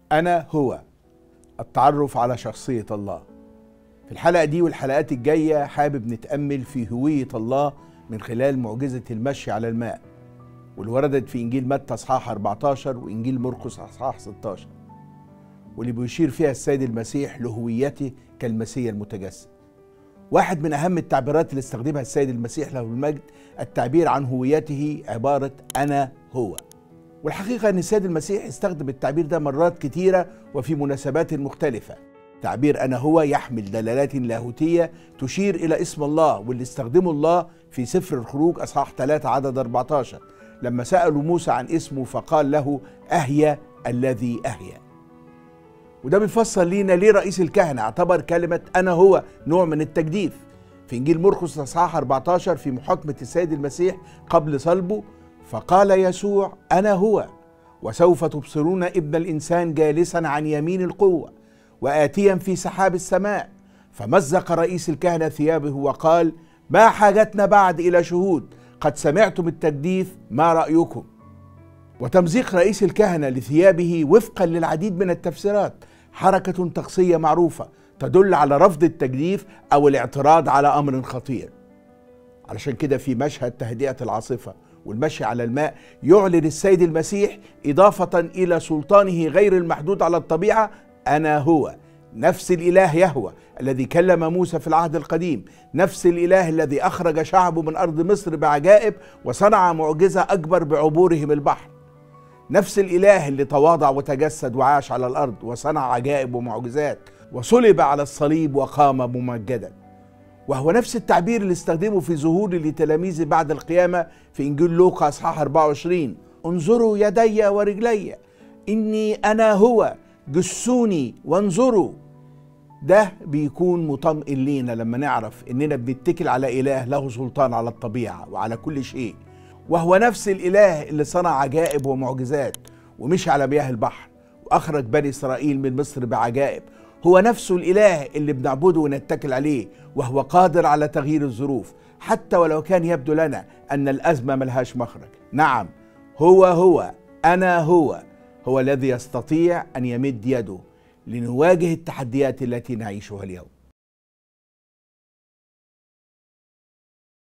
أنا هو التعرف على شخصية الله في الحلقة دي والحلقات الجاية حابب نتأمل في هوية الله من خلال معجزة المشي على الماء واللي وردت في إنجيل متى أصحاح 14 وإنجيل مرقس أصحاح 16 واللي بيشير فيها السيد المسيح لهويته كالمسيح المتجسد واحد من أهم التعبيرات اللي استخدمها السيد المسيح له المجد التعبير عن هويته عبارة أنا هو والحقيقة أن السيد المسيح استخدم التعبير ده مرات كتيرة وفي مناسبات مختلفة تعبير أنا هو يحمل دلالات لاهوتية تشير إلى اسم الله واللي استخدمه الله في سفر الخروج أصحاح 3 عدد 14 لما سألوا موسى عن اسمه فقال له أهيا الذي أهيا وده بيفسر لينا ليه رئيس الكهنة اعتبر كلمة أنا هو نوع من التجديف في إنجيل مرقس أصحاح 14 في محاكمة السيد المسيح قبل صلبه فقال يسوع أنا هو وسوف تبصرون ابن الإنسان جالسا عن يمين القوة وآتيا في سحاب السماء فمزق رئيس الكهنة ثيابه وقال ما حاجتنا بعد إلى شهود قد سمعتم التجديف ما رأيكم وتمزيق رئيس الكهنة لثيابه وفقا للعديد من التفسيرات حركة طقسية معروفة تدل على رفض التجديف أو الاعتراض على أمر خطير علشان كده في مشهد تهدئة العاصفة والمشي على الماء يعلن السيد المسيح إضافة إلى سلطانه غير المحدود على الطبيعة أنا هو نفس الإله يهوى الذي كلم موسى في العهد القديم نفس الإله الذي أخرج شعبه من أرض مصر بعجائب وصنع معجزة أكبر بعبورهم البحر نفس الإله اللي تواضع وتجسد وعاش على الأرض وصنع عجائب ومعجزات وصلب على الصليب وقام ممجدا وهو نفس التعبير اللي استخدمه في ظهور لتلاميذه بعد القيامة في إنجيل لوقا أصحاح 24 انظروا يدي ورجلي إني أنا هو جسوني وانظروا ده بيكون مطمئن لينا لما نعرف إننا بنتكل على إله له سلطان على الطبيعة وعلى كل شيء وهو نفس الإله اللي صنع عجائب ومعجزات ومشي على مياه البحر وأخرج بني إسرائيل من مصر بعجائب هو نفسه الإله اللي بنعبده ونتكل عليه وهو قادر على تغيير الظروف حتى ولو كان يبدو لنا أن الأزمة ملهاش مخرج نعم هو هو أنا هو هو الذي يستطيع أن يمد يده لنواجه التحديات التي نعيشها اليوم